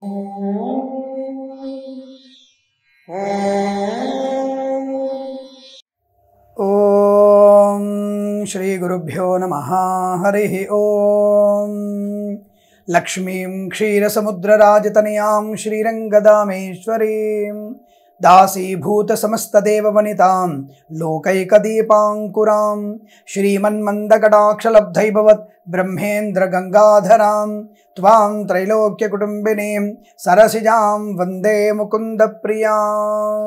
ఓం శ్రీ గురుభ్యో నమ హరి ఓం లక్ష్మీం క్షీరసముద్రరాజతనయాం శ్రీరంగదామేశ్వరీం దాసీభూతసమస్తదేవవనితాం లోకైకదీపాంకురాం శ్రీమన్మందకటాక్షలబ్ధైభవత్ బ్రహ్మేంద్రగంగాధరాం త్వాం త్రైలోక్యకుటుంబినీం సరసిజాం వందే ముకుందప్రియాం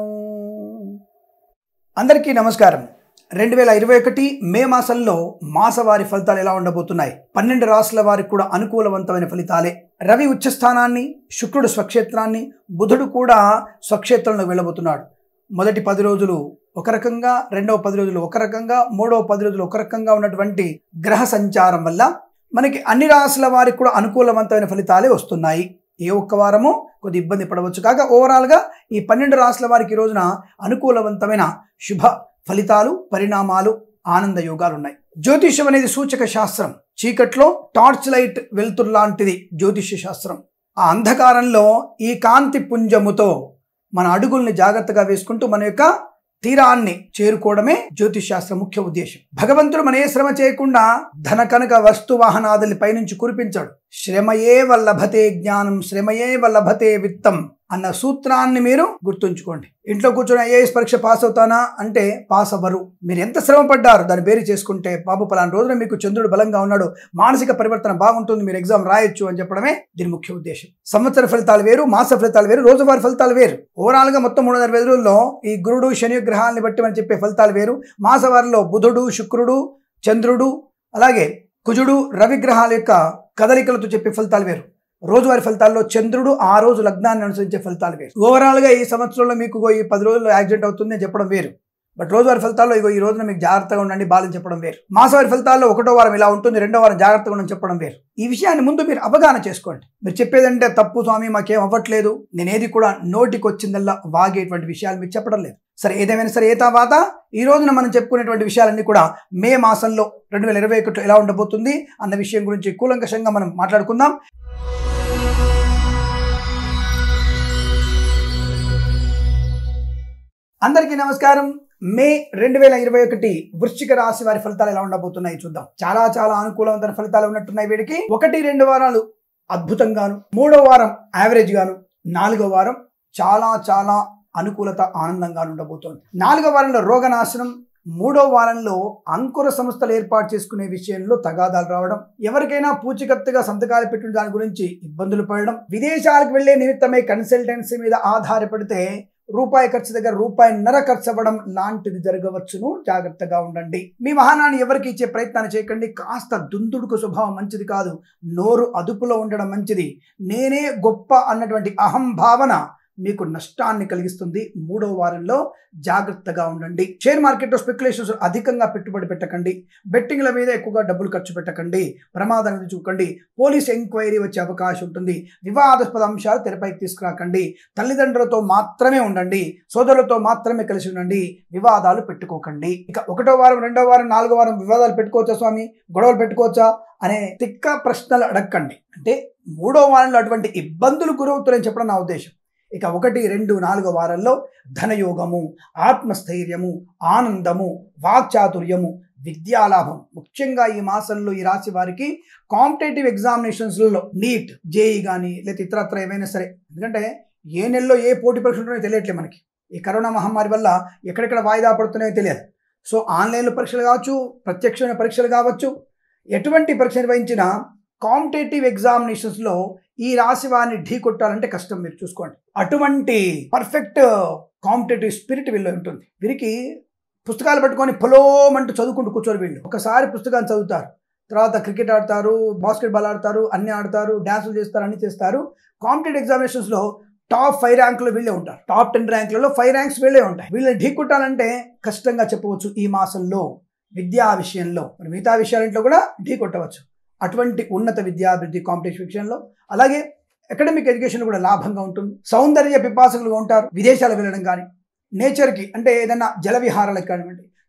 అందరికీ నమస్కారం రెండు వేల ఇరవై ఒకటి మే మాసంలో మాసవారి ఫలితాలు ఎలా ఉండబోతున్నాయి పన్నెండు రాసుల వారికి కూడా అనుకూలవంతమైన ఫలితాలే రవి ఉచ్చస్థానాన్ని శుక్రుడు స్వక్షేత్రాన్ని బుధుడు కూడా స్వక్షేత్రంలో వెళ్ళబోతున్నాడు మొదటి పది రోజులు ఒక రకంగా రెండవ పది రోజులు ఒక రకంగా మూడవ పది రోజులు ఒక రకంగా ఉన్నటువంటి గ్రహ సంచారం వల్ల మనకి అన్ని రాసుల వారికి కూడా అనుకూలవంతమైన ఫలితాలే వస్తున్నాయి ఏ ఒక్క వారము కొద్ది ఇబ్బంది పడవచ్చు కాగా ఓవరాల్గా ఈ పన్నెండు రాసుల వారికి ఈ రోజున అనుకూలవంతమైన శుభ ఫలితాలు పరిణామాలు ఆనంద యోగాలు ఉన్నాయి జ్యోతిష్యం అనేది సూచక శాస్త్రం చీకట్లో టార్చ్ లైట్ వెలుతురు లాంటిది జ్యోతిష్య శాస్త్రం ఆ అంధకారంలో ఈ కాంతి పుంజముతో మన అడుగుల్ని జాగ్రత్తగా వేసుకుంటూ మన యొక్క తీరాన్ని చేరుకోవడమే జ్యోతిష్ శాస్త్ర ముఖ్య ఉద్దేశం భగవంతుడు మన ఏ శ్రమ చేయకుండా ధన కనక వస్తు వాహనాదుల్ని పైనుంచి కురిపించాడు శ్రమయే వల్లభతే జ్ఞానం శ్రమయే వల్లభతే విత్తం అన్న సూత్రాన్ని మీరు గుర్తుంచుకోండి ఇంట్లో కూర్చొని ఐఏఎస్ పరీక్ష పాస్ అవుతానా అంటే పాస్ అవ్వరు మీరు ఎంత శ్రమ పడ్డారు దాన్ని బేరీ చేసుకుంటే బాబు పలానా రోజున మీకు చంద్రుడు బలంగా ఉన్నాడు మానసిక పరివర్తన బాగుంటుంది మీరు ఎగ్జామ్ రాయొచ్చు అని చెప్పడమే దీని ముఖ్య ఉద్దేశం సంవత్సర ఫలితాలు వేరు మాస ఫలితాలు వేరు రోజువారి ఫలితాలు వేరు ఓవరాల్ గా మొత్తం మూడు వందల రోజుల్లో ఈ గురుడు శని గ్రహాన్ని బట్టి మనం చెప్పే ఫలితాలు వేరు మాసవారిలో బుధుడు శుక్రుడు చంద్రుడు అలాగే కుజుడు రవి గ్రహాల యొక్క కదలికలతో చెప్పే ఫలితాలు వేరు రోజువారి ఫలితాల్లో చంద్రుడు ఆ రోజు లగ్నాన్ని అనుసరించే ఫలితాలు వేరు ఓవరాల్గా ఈ సంవత్సరంలో మీకు ఈ పది రోజుల్లో యాక్సిడెంట్ అవుతుంది అని చెప్పడం వేరు బట్ రోజువారి ఫలితాల్లో ఇగో ఈ రోజున మీకు జాగ్రత్తగా ఉండండి బాలని చెప్పడం వేరు మాసవారి ఫలితాల్లో ఒకటో వారం ఇలా ఉంటుంది రెండో వారం జాగ్రత్తగా ఉండని చెప్పడం వేరు ఈ విషయాన్ని ముందు మీరు అవగాహన చేసుకోండి మీరు చెప్పేదంటే తప్పు స్వామి మాకేం అవ్వట్లేదు నేనేది కూడా నోటికి వచ్చిందల్లా వాగేటువంటి విషయాలు మీకు చెప్పడం లేదు సరే ఏదేమైనా సరే ఏ తర్వాత ఈ రోజున మనం చెప్పుకునేటువంటి విషయాలన్నీ కూడా మే మాసంలో రెండు వేల ఇరవై ఒకటి ఎలా ఉండబోతుంది అన్న విషయం గురించి కూలంకషంగా మనం మాట్లాడుకుందాం అందరికీ నమస్కారం మే రెండు వేల ఇరవై ఒకటి వృశ్చిక రాశి వారి ఫలితాలు ఎలా ఉండబోతున్నాయి చూద్దాం చాలా చాలా అనుకూలవంతమైన ఫలితాలు ఉన్నట్టున్నాయి వీడికి ఒకటి రెండు వారాలు అద్భుతంగాను మూడో వారం యావరేజ్ గాను నాలుగో వారం చాలా చాలా అనుకూలత ఆనందంగా ఉండబోతోంది నాలుగో వారంలో రోగనాశనం మూడో వారంలో అంకుర సంస్థలు ఏర్పాటు చేసుకునే విషయంలో తగాదాలు రావడం ఎవరికైనా పూచికత్తుగా సంతకాలు పెట్టిన దాని గురించి ఇబ్బందులు పడడం విదేశాలకు వెళ్లే నిమిత్తమై కన్సల్టెన్సీ మీద ఆధారపడితే రూపాయి ఖర్చు దగ్గర రూపాయి నర ఖర్చు అవ్వడం లాంటిది జరగవచ్చును జాగ్రత్తగా ఉండండి మీ వాహనాన్ని ఎవరికి ఇచ్చే ప్రయత్నాన్ని చేయకండి కాస్త దుందుడుకు స్వభావం మంచిది కాదు నోరు అదుపులో ఉండడం మంచిది నేనే గొప్ప అన్నటువంటి అహం భావన మీకు నష్టాన్ని కలిగిస్తుంది మూడో వారంలో జాగ్రత్తగా ఉండండి షేర్ మార్కెట్లో స్పెక్యులేషన్స్ అధికంగా పెట్టుబడి పెట్టకండి బెట్టింగ్ల మీద ఎక్కువగా డబ్బులు ఖర్చు పెట్టకండి ప్రమాదాన్ని చూకండి పోలీస్ ఎంక్వైరీ వచ్చే అవకాశం ఉంటుంది వివాదాస్పద అంశాలు తెరపైకి తీసుకురాకండి తల్లిదండ్రులతో మాత్రమే ఉండండి సోదరులతో మాత్రమే కలిసి ఉండండి వివాదాలు పెట్టుకోకండి ఇక ఒకటో వారం రెండో వారం నాలుగో వారం వివాదాలు పెట్టుకోవచ్చా స్వామి గొడవలు పెట్టుకోవచ్చా అనే తిక్క ప్రశ్నలు అడగండి అంటే మూడో వారంలో అటువంటి ఇబ్బందులు గురవుతారని చెప్పడం నా ఉద్దేశం ఇక ఒకటి రెండు నాలుగో వారంలో ధనయోగము ఆత్మస్థైర్యము ఆనందము వాక్చాతుర్యము విద్యాలాభం ముఖ్యంగా ఈ మాసంలో ఈ రాశి వారికి కాంపిటేటివ్ ఎగ్జామినేషన్స్లలో నీట్ జేఈ కానీ లేదా ఇతరత్ర ఏమైనా సరే ఎందుకంటే ఏ నెలలో ఏ పోటీ పరీక్షలు ఉంటున్నాయో తెలియట్లేదు మనకి ఈ కరోనా మహమ్మారి వల్ల ఎక్కడెక్కడ వాయిదా పడుతున్నాయో తెలియదు సో ఆన్లైన్లో పరీక్షలు కావచ్చు ప్రత్యక్షమైన పరీక్షలు కావచ్చు ఎటువంటి పరీక్ష నిర్వహించినా కాంపిటేటివ్ ఎగ్జామినేషన్స్లో ఈ రాశి వారిని ఢీ కొట్టాలంటే కష్టం మీరు చూసుకోండి అటువంటి పర్ఫెక్ట్ కాంపిటేటివ్ స్పిరిట్ వీళ్ళు ఉంటుంది వీరికి పుస్తకాలు పట్టుకొని పొలోమంటూ చదువుకుంటూ కూర్చోరు వీళ్ళు ఒకసారి పుస్తకాన్ని చదువుతారు తర్వాత క్రికెట్ ఆడతారు బాస్కెట్బాల్ ఆడతారు అన్ని ఆడతారు డ్యాన్సులు చేస్తారు అన్ని చేస్తారు కాంపిటేటివ్ ఎగ్జామినేషన్స్లో టాప్ ఫైవ్ ర్యాంకులో వీళ్ళే ఉంటారు టాప్ టెన్ ర్యాంకులలో ఫైవ్ ర్యాంక్స్ వీళ్ళే ఉంటాయి వీళ్ళని ఢీ కొట్టాలంటే కష్టంగా చెప్పవచ్చు ఈ మాసంలో విద్యా విషయంలో మరి మిగతా విషయాలంట్లో కూడా ఢీ కొట్టవచ్చు అటువంటి ఉన్నత విద్యాభివృద్ధి కాంపిటీషన్ విషయంలో అలాగే అకాడమిక్ ఎడ్యుకేషన్ కూడా లాభంగా ఉంటుంది సౌందర్య పిపాసకులుగా ఉంటారు విదేశాలకు వెళ్ళడం కానీ నేచర్కి అంటే ఏదైనా జల విహారాలకు కానివ్వండి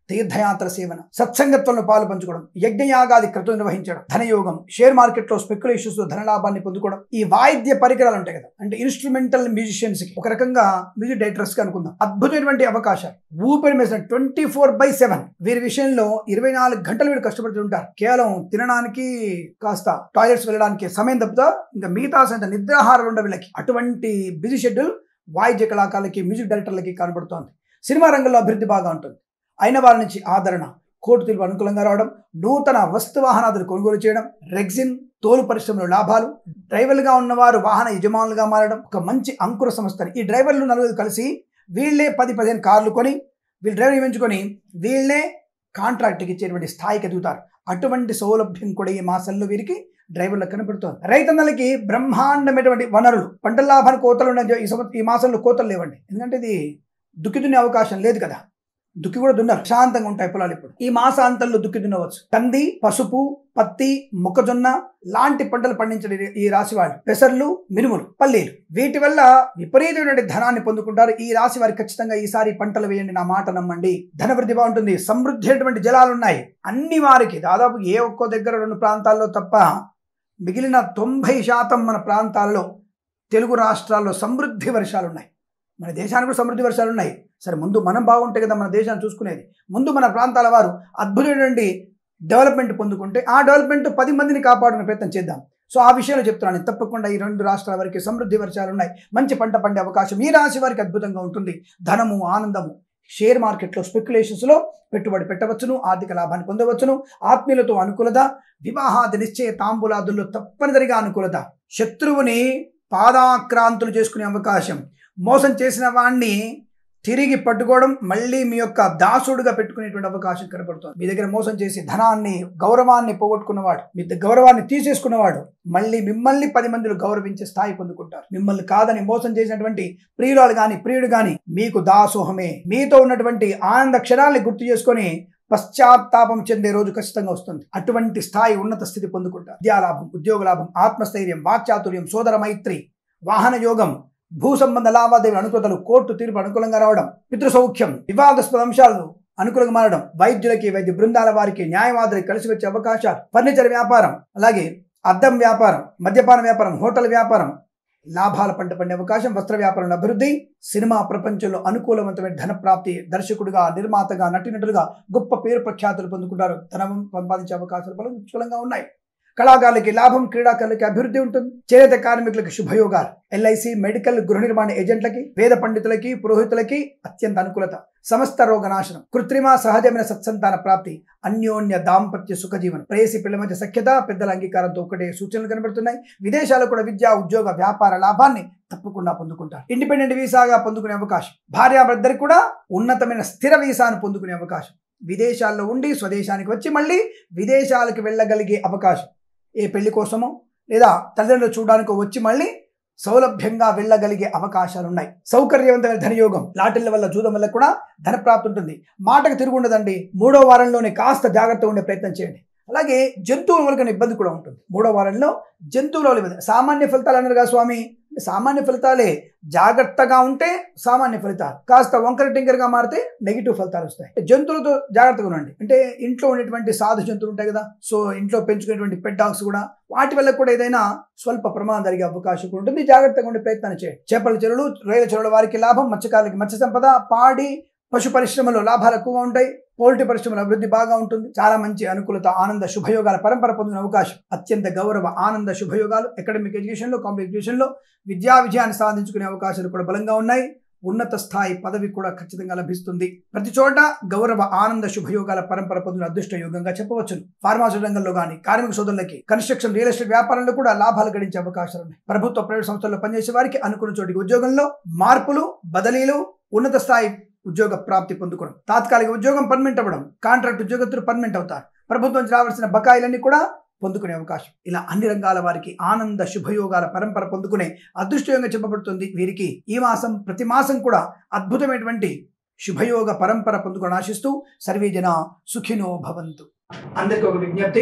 తీర్థయాత్ర సేవన సత్సంగత్వంలో పాలు పంచుకోవడం యజ్ఞయాగాది క్రతువు నిర్వహించడం ధనయోగం షేర్ మార్కెట్ లో స్పెక్యులేషన్స్ లో ధనలాభాన్ని పొందుకోవడం ఈ వాయిద్య పరికరాలు ఉంటాయి కదా అంటే ఇన్స్ట్రుమెంటల్ మ్యూజిషియన్స్ కి ఒక రకంగా మ్యూజిక్ డైరెక్టర్స్ కి అనుకుందాం అద్భుతమైనటువంటి అవకాశాలు ఊపిరి మీద ట్వంటీ ఫోర్ బై సెవెన్ వీరి విషయంలో ఇరవై నాలుగు గంటలు వీరు కష్టపడుతూ ఉంటారు కేవలం తినడానికి కాస్త టాయిలెట్స్ వెళ్ళడానికి సమయం తప్పుతా ఇంకా మిగతా సమయం నిద్రాహారాలు ఉండే వీళ్ళకి అటువంటి బిజీ షెడ్యూల్ వాయిద్య కళాకారులకి మ్యూజిక్ డైరెక్టర్లకి కనబడుతోంది సినిమా రంగంలో అభివృద్ధి బాగా ఉంటుంది అయిన వారి నుంచి ఆదరణ కోర్టు తీర్పు అనుకూలంగా రావడం నూతన వస్తు వాహనాదులు కొనుగోలు చేయడం రెగ్జిన్ తోలు పరిశ్రమలో లాభాలు డ్రైవర్లుగా ఉన్నవారు వాహన యజమానులుగా మారడం ఒక మంచి అంకుర సంస్థని ఈ డ్రైవర్లు నలుగురు కలిసి వీళ్ళే పది పదిహేను కార్లు కొని వీళ్ళు డ్రైవర్ నియమించుకొని వీళ్ళే కాంట్రాక్ట్కి ఇచ్చేటువంటి స్థాయికి ఎదుగుతారు అటువంటి సౌలభ్యం కూడా ఈ మాసంలో వీరికి డ్రైవర్లకు కనపడుతోంది రైతన్నలకి బ్రహ్మాండమైనటువంటి వనరులు పంటల లాభానికి కోతలు ఉన్న ఈ సంవత్సరం ఈ మాసంలో కోతలు లేవండి ఎందుకంటే ఇది దుక్కి దున్నే అవకాశం లేదు కదా దుక్కి కూడా దున్నారు శాంతంగా ఉంటాయి పొలాలు ఇప్పుడు ఈ మాసాంతంలో దుక్కి దున్నవచ్చు కంది పసుపు పత్తి మొక్కజొన్న లాంటి పంటలు పండించే ఈ రాశి వాళ్ళు పెసర్లు మినుములు పల్లీలు వీటి వల్ల విపరీతమైనటువంటి ధనాన్ని పొందుకుంటారు ఈ రాశి వారికి ఖచ్చితంగా ఈసారి పంటలు వేయండి నా మాట నమ్మండి ధన వృద్ధి బాగుంటుంది సమృద్ధి అయినటువంటి జలాలు ఉన్నాయి అన్ని వారికి దాదాపు ఏ ఒక్కో దగ్గర రెండు ప్రాంతాల్లో తప్ప మిగిలిన తొంభై శాతం మన ప్రాంతాల్లో తెలుగు రాష్ట్రాల్లో సమృద్ధి వర్షాలు ఉన్నాయి మన దేశానికి కూడా సమృద్ధి వర్షాలు ఉన్నాయి సరే ముందు మనం బాగుంటే కదా మన దేశాన్ని చూసుకునేది ముందు మన ప్రాంతాల వారు అద్భుతమైనటువంటి డెవలప్మెంట్ పొందుకుంటే ఆ డెవలప్మెంట్ పది మందిని కాపాడుకునే ప్రయత్నం చేద్దాం సో ఆ విషయంలో చెప్తున్నాను తప్పకుండా ఈ రెండు రాష్ట్రాల వారికి సమృద్ధి వర్షాలు ఉన్నాయి మంచి పంట పండే అవకాశం ఈ రాశి వారికి అద్భుతంగా ఉంటుంది ధనము ఆనందము షేర్ మార్కెట్లో స్పెక్యులేషన్స్లో పెట్టుబడి పెట్టవచ్చును ఆర్థిక లాభాన్ని పొందవచ్చును ఆత్మీయులతో అనుకూలత వివాహాది నిశ్చయ తాంబూలాదుల్లో తప్పనిసరిగా అనుకూలత శత్రువుని పాదాక్రాంతులు చేసుకునే అవకాశం మోసం చేసిన వాణ్ణి తిరిగి పట్టుకోవడం మళ్ళీ మీ యొక్క దాసుడుగా పెట్టుకునేటువంటి అవకాశం కనబడుతుంది మీ దగ్గర మోసం చేసి ధనాన్ని గౌరవాన్ని పోగొట్టుకున్నవాడు మీ గౌరవాన్ని తీసేసుకున్నవాడు మళ్ళీ మిమ్మల్ని పది మందిలో గౌరవించే స్థాయి పొందుకుంటారు మిమ్మల్ని కాదని మోసం చేసినటువంటి ప్రియురాలు గాని ప్రియుడు గాని మీకు దాసోహమే మీతో ఉన్నటువంటి ఆనంద క్షణాల్ని గుర్తు చేసుకొని పశ్చాత్తాపం చెందే రోజు ఖచ్చితంగా వస్తుంది అటువంటి స్థాయి ఉన్నత స్థితి పొందుకుంటారు విద్యాలాభం ఉద్యోగ లాభం ఆత్మస్థైర్యం వాక్చాతుర్యం సోదర మైత్రి వాహన యోగం భూ సంబంధ లావాదేవీల అనుకూలతలు కోర్టు తీర్పు అనుకూలంగా రావడం పితృ సౌఖ్యం వివాదాస్పద అంశాలు అనుకూలంగా మారడం వైద్యులకి వైద్య బృందాల వారికి న్యాయవాదులకి కలిసి వచ్చే అవకాశాలు ఫర్నిచర్ వ్యాపారం అలాగే అద్దం వ్యాపారం మద్యపాన వ్యాపారం హోటల్ వ్యాపారం లాభాల పంట పండే అవకాశం వస్త్ర వ్యాపారంలో అభివృద్ధి సినిమా ప్రపంచంలో అనుకూలవంతమైన ధన ప్రాప్తి దర్శకుడిగా నిర్మాతగా నటినటులుగా గొప్ప పేరు ప్రఖ్యాతులు పొందుకుంటారు ధనం సంపాదించే అవకాశాలు బలం పుష్కలంగా ఉన్నాయి కళాకారులకి లాభం క్రీడాకారులకి అభివృద్ధి ఉంటుంది చేనేత కార్మికులకి శుభయోగాలు ఎల్ఐసి మెడికల్ గృహ నిర్మాణ ఏజెంట్లకి వేద పండితులకి పురోహితులకి అత్యంత అనుకూలత సమస్త రోగనాశనం కృత్రిమ సహజమైన సత్సంతాన ప్రాప్తి అన్యోన్య దాంపత్య సుఖజీవనం ప్రేసి పిల్లల మధ్య సఖ్యత పెద్దల అంగీకారంతో ఒకటే సూచనలు కనబడుతున్నాయి విదేశాల్లో కూడా విద్యా ఉద్యోగ వ్యాపార లాభాన్ని తప్పకుండా పొందుకుంటారు ఇండిపెండెంట్ వీసాగా పొందుకునే అవకాశం భార్యాభర్తరికి కూడా ఉన్నతమైన స్థిర వీసాను పొందుకునే అవకాశం విదేశాల్లో ఉండి స్వదేశానికి వచ్చి మళ్ళీ విదేశాలకు వెళ్ళగలిగే అవకాశం ఏ పెళ్లి కోసమో లేదా తల్లిదండ్రులు చూడడానికి వచ్చి మళ్ళీ సౌలభ్యంగా వెళ్ళగలిగే అవకాశాలు ఉన్నాయి సౌకర్యవంతమైన ధనయోగం లాటిల్ల వల్ల జూదం వల్ల కూడా ధన ప్రాప్తి ఉంటుంది మాటకు తిరిగి ఉండదండి మూడో వారంలోనే కాస్త జాగ్రత్తగా ఉండే ప్రయత్నం చేయండి అలాగే జంతువుల వల్ల ఇబ్బంది కూడా ఉంటుంది మూడో వారంలో జంతువుల వల్ల ఇబ్బంది సామాన్య ఫలితాలు అన్నారు కదా స్వామి సామాన్య ఫలితాలే జాగ్రత్తగా ఉంటే సామాన్య ఫలితాలు కాస్త వంకర టింకర్గా మారితే నెగిటివ్ ఫలితాలు వస్తాయి జంతువులతో జాగ్రత్తగా ఉండండి అంటే ఇంట్లో ఉండేటువంటి సాధు జంతువులు ఉంటాయి కదా సో ఇంట్లో పెంచుకునేటువంటి పెట్ డాగ్స్ కూడా వాటి వల్ల కూడా ఏదైనా స్వల్ప ప్రమాదం జరిగే అవకాశం కూడా ఉంటుంది జాగ్రత్తగా ఉండే ప్రయత్నాన్ని చేయండి చేపల చెరువులు రొయ్యల చెరువుల వారికి లాభం మత్స్యకారులకి మత్స్య సంపద పాడి పశు పరిశ్రమలో లాభాలు ఎక్కువగా ఉంటాయి పౌల్ట్రీ పరిశ్రమల అభివృద్ధి బాగా ఉంటుంది చాలా మంచి అనుకూలత ఆనంద శుభయోగాల పరంపర పొందిన అవకాశం అత్యంత గౌరవ ఆనంద శుభయోగాలు అకాడమిక్ ఎడ్యుకేషన్లో కాంపిటేటివ్ ఎడ్యుకేషన్లో విద్యా విజయాన్ని సాధించుకునే అవకాశాలు కూడా బలంగా ఉన్నాయి ఉన్నత స్థాయి పదవి కూడా ఖచ్చితంగా లభిస్తుంది ప్రతి చోట గౌరవ ఆనంద శుభయోగాల పరంపర పొందిన అదృష్ట యోగంగా చెప్పవచ్చు ఫార్మాసీ రంగంలో కానీ కార్మిక సోదరులకి కన్స్ట్రక్షన్ రియల్ ఎస్టేట్ వ్యాపారంలో కూడా లాభాలు గడించే అవకాశాలు ఉన్నాయి ప్రభుత్వ ప్రైవేట్ సంస్థల్లో పనిచేసే వారికి అనుకున్న చోటికి ఉద్యోగంలో మార్పులు బదిలీలు ఉన్నత స్థాయి ఉద్యోగ ప్రాప్తి పొందుకోవడం తాత్కాలిక ఉద్యోగం పర్మనెంట్ అవ్వడం కాంట్రాక్ట్ ఉద్యోగస్తులు పర్మనెంట్ అవుతారు ప్రభుత్వం నుంచి రావాల్సిన బకాయిలన్నీ కూడా పొందుకునే అవకాశం ఇలా అన్ని రంగాల వారికి ఆనంద శుభయోగాల పరంపర పొందుకునే అదృష్టయోగంగా చెప్పబడుతుంది వీరికి ఈ మాసం ప్రతి మాసం కూడా అద్భుతమైనటువంటి శుభయోగ పరంపర పొందుకొని ఆశిస్తూ సర్వేజన సుఖినో భవంతు అందరికీ ఒక విజ్ఞప్తి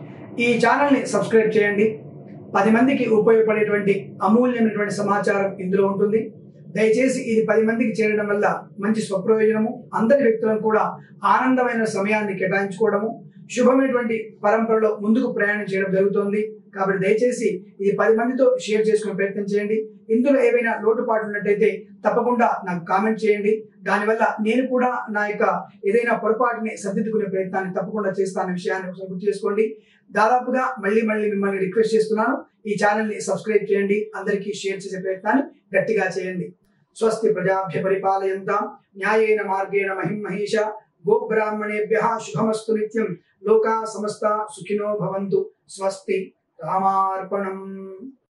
ఈ ఛానల్ని సబ్స్క్రైబ్ చేయండి పది మందికి ఉపయోగపడేటువంటి అమూల్యమైనటువంటి సమాచారం ఇందులో ఉంటుంది దయచేసి ఇది పది మందికి చేరడం వల్ల మంచి స్వప్రయోజనము అందరి వ్యక్తులను కూడా ఆనందమైన సమయాన్ని కేటాయించుకోవడము శుభమైనటువంటి పరంపరలో ముందుకు ప్రయాణం చేయడం జరుగుతోంది కాబట్టి దయచేసి ఇది పది మందితో షేర్ చేసుకునే ప్రయత్నం చేయండి ఇందులో ఏవైనా లోటుపాట్లు ఉన్నట్టయితే తప్పకుండా నాకు కామెంట్ చేయండి దానివల్ల నేను కూడా నా యొక్క ఏదైనా పొరపాటుని సర్దిద్దుకునే ప్రయత్నాన్ని తప్పకుండా చేస్తానన్న విషయాన్ని ఒకసారి గుర్తు చేసుకోండి దాదాపుగా మళ్ళీ మళ్ళీ మిమ్మల్ని రిక్వెస్ట్ చేస్తున్నాను ఈ ఛానల్ ని సబ్స్క్రైబ్ చేయండి అందరికీ షేర్ చేసే ప్రయత్నాన్ని గట్టిగా చేయండి స్వస్తి ప్రజాభ్య పరిపాలయంతాం న్యాయేన మార్గేణ మహిం మహేష గోబ్రాహ్మణేభ్య శుభమస్తు నిత్యం లోకా సమస్త సుఖినో భవంతు స్వస్తి రామార్పణం